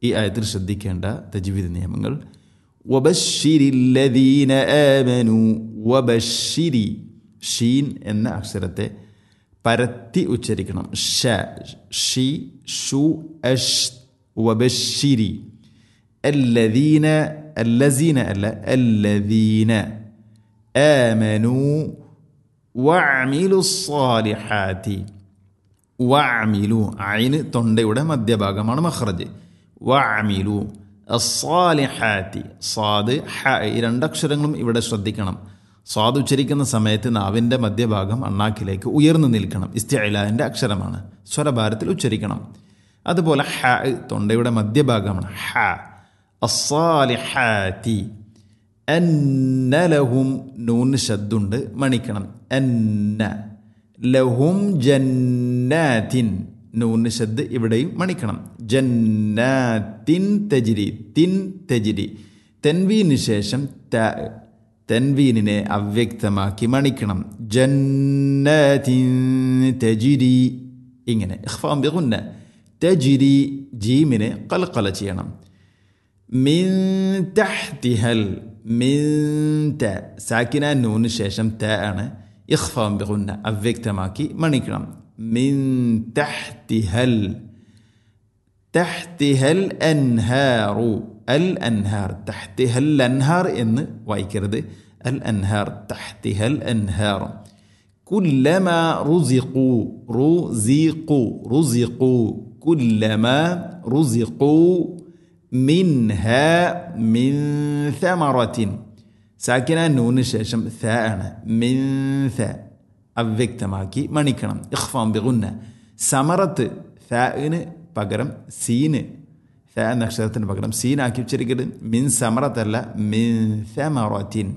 ഈ ആയത്തിൽ ശ്രദ്ധിക്കേണ്ട തജ്വീദ് നിയമങ്ങൾ വബഷിരില്ലദീന ആമനു വബഷിരി ഷീൻ എന്ന അക്ഷരത്തെ പരത്തി ഉച്ചരിക്കണം ഷ ഷി ഷു അഷ് വബഷിരി الذين الذين ألا الذين آمنوا وعملوا الصالحات വഅമിലു ഐന് തൊണ്ടയുടെ മധ്യഭാഗമാണ് മഖ്റജ് വഅമിലു അസ്സാലിഹാത്തി സ്വാദ് ഹ ഈ രണ്ടക്ഷരങ്ങളും ഇവിടെ ശ്രദ്ധിക്കണം സ്വാദ് ഉച്ചരിക്കുന്ന സമയത്ത് നാവിൻ്റെ മധ്യഭാഗം അണ്ണാക്കിലേക്ക് ഉയർന്നു നിൽക്കണം ഇസ്തിഅലാൻ്റെ അക്ഷരമാണ് സ്വരഭാരത്തിൽ ഉച്ചരിക്കണം അതുപോലെ ഹ തൊണ്ടയുടെ മധ്യഭാഗമാണ് ഹ അസ്സാലിഹാത്തി അന്ന ലഹും നൂന് ശബ്ദുണ്ട് മണിക്കണം അന്ന ലഹും ജന്നാത്തിൻ നൂന് ശബ്ദ് ഇവിടെയും മണിക്കണം ജന്നാത്തിൻ തജിരി തിൻ തജിരി തെൻവീന് ശേഷം ത തെൻവീനിനെ അവ്യക്തമാക്കി മണിക്കണം ജന്നാത്തിൻ തജിരി ഇങ്ങനെ ഇഖ്ഫാം ബിഗുന്ന തജിരി ജീമിനെ കൽക്കല ചെയ്യണം മിൻ തഹ്തിഹൽ മിൻ ത സാക്കിന നൂന് ശേഷം ത ആണ് ഇഖ്ഫാം ബിഗുന്ന അവ്യക്തമാക്കി മണിക്കണം മിൻ തഹ്തിഹൽ തഹ്തിഹൽ അൻഹാറു അൽ അൻഹാർ തഹ്തിഹൽ അൻഹാർ എന്ന് വായിക്കരുത് അൽ അൻഹാർ തഹ്തിഹൽ അൻഹാർ كلما رزقوا رزقوا رزقوا كلما رزقوا منها من ثمرة സാക്കിന നൂന് ശേഷം ഥ ആണ് മിൻ ഥ അവ്യക്തമാക്കി മണിക്കണം ഇഖ്ഫാം ബിഗുന്ന സമറത്ത് ഥന് പകരം സീന് ഥ എന്ന അക്ഷരത്തിന് പകരം സീനാക്കി ഉച്ചരിക്കരുത് മിൻ സമറത്തല്ല മിൻ ഥമറത്തിൻ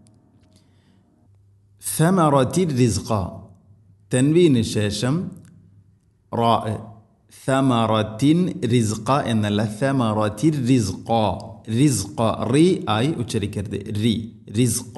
ثمرة റിസ്ഖ തെൻവീന് ശേഷം റാ ثمرة റിസ്ഖ എന്നല്ല ثمرة റിസ്ഖ റിസ്ഖ റി ആയി ഉച്ചരിക്കരുത് റി റിസ്ഖ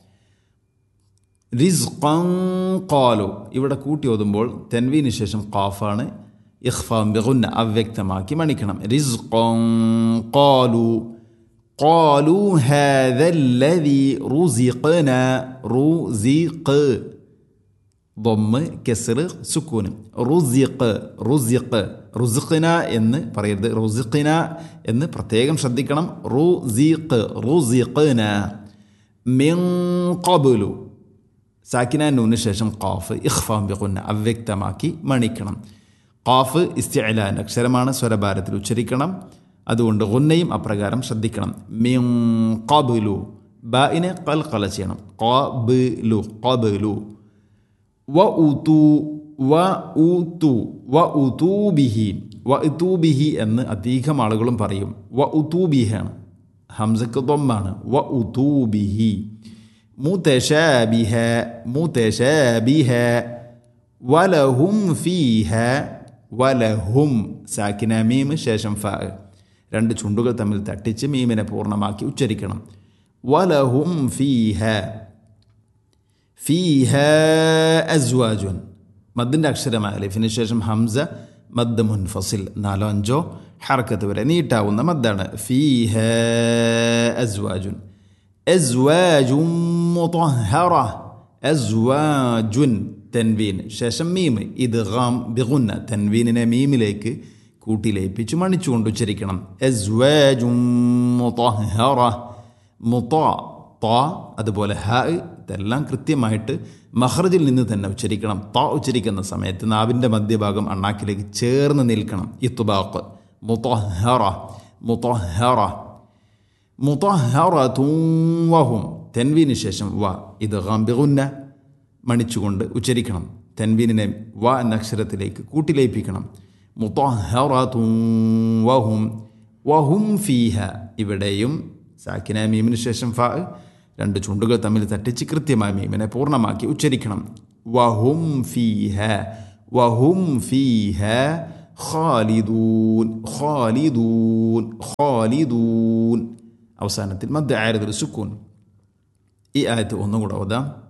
റിസ്ഖൻ ഖാലു ഇവിടെ കൂട്ടി ഓതുമ്പോൾ തെൻവീന് ശേഷം ഖാഫാണ് ഇഖ്ഫാം ബിഗുന്ന അവ്യക്തമാക്കി മണിക്കണം റിസ്ഖൻ ഖാലു قالوا هذا الذي رزقنا رزق ضم كسر سكون رزق رزق റുസിഖിന എന്ന് പറയരുത് റുസിഖിന എന്ന് പ്രത്യേകം ശ്രദ്ധിക്കണം റുസിഖ് റുസിഖിന മിൻ ഖബുലു സാക്കിന നൂന് ശേഷം ഖാഫ് ഇഖ്ഫാം ബിഖുന്ന അവ്യക്തമാക്കി മണിക്കണം ഖാഫ് ഇസ്തിഅലാൻ അക്ഷരമാണ് സ്വരഭാരത്തിൽ ഉച്ചരിക്കണം അതുകൊണ്ട് ഗുന്നയും അപ്രകാരം ശ്രദ്ധിക്കണം മിൻ ഖബുലു ബായിനെ കൽക്കല ചെയ്യണം ഖബുലു ഖബുലു വ ഉതു വ ഉതു വ ഉതൂബിഹി വ ഉതൂബിഹി എന്ന് അധികം ആളുകളും പറയും വ ഉതൂബിഹാണ് ഹംസക്ക് തൊമ്മാണ് വ ഉതൂബിഹി മുതശാബിഹ മുതശാബിഹ വലഹും ഫീഹ വലഹും സാക്കിന മീം ശേഷം ഫ രണ്ട് ചുണ്ടുകൾ തമ്മിൽ തട്ടിച്ച് മീമിനെ പൂർണ്ണമാക്കി ഉച്ചരിക്കണം വലഹും ഫീഹ ഫീഹ അസ്വാജുൻ മദ്ദിൻ്റെ അക്ഷരമായ അലിഫിന് ശേഷം ഹംസ മദ് മുൻഫസിൽ നാലോ അഞ്ചോ ഹർക്കത്ത് വരെ നീട്ടാവുന്ന മദ്ദാണ് ഫീഹ അസ്വാജുൻ അസ്വാജും മുطهറ അസ്വാജുൻ തൻവീൻ ശേഷം മീം ഇത് ഗാം ബിഗുന്ന തൻവീനിനെ മീമിലേക്ക് കൂട്ടിലേപ്പിച്ച് മണിച്ചുകൊണ്ട് ഉച്ചരിക്കണം അസ്വാജും മുطهറ മുത്ത ത അതുപോലെ ഹ ഇതെല്ലാം കൃത്യമായിട്ട് മഹ്റജിൽ നിന്ന് തന്നെ ഉച്ചരിക്കണം ത ഉച്ചരിക്കുന്ന സമയത്ത് നാവിൻ്റെ മധ്യഭാഗം അണ്ണാക്കിലേക്ക് ചേർന്ന് നിൽക്കണം ഇത്തുബാക്ക് മുത്തഹറ മുത്തഹറ മുത്തഹറൂവഹും തെൻവീന് ശേഷം വ ഇത് ഗാംബിഗുന്ന മണിച്ചുകൊണ്ട് ഉച്ചരിക്കണം തെൻവീനിനെ വ എന്ന അക്ഷരത്തിലേക്ക് കൂട്ടിലേപ്പിക്കണം മുത്തഹറൂവഹും വഹും ഫീഹ ഇവിടെയും സാക്കിന മീമിന് ശേഷം ഫ രണ്ട് ചുണ്ടുകൾ തമ്മിൽ തട്ടിച്ച് കൃത്യമായി മീമിനെ പൂർണ്ണമാക്കി ഉച്ചരിക്കണം വഹും ഫീഹ വഹും ഫീഹ ഖാലിദൂൻ ഖാലിദൂൻ ഖാലിദൂൻ അവസാനത്തിൽ മധ്യ ആയതൊരു സുക്കൂൻ ഈ ആയത്ത് ഒന്നുകൂടെ ഓതാം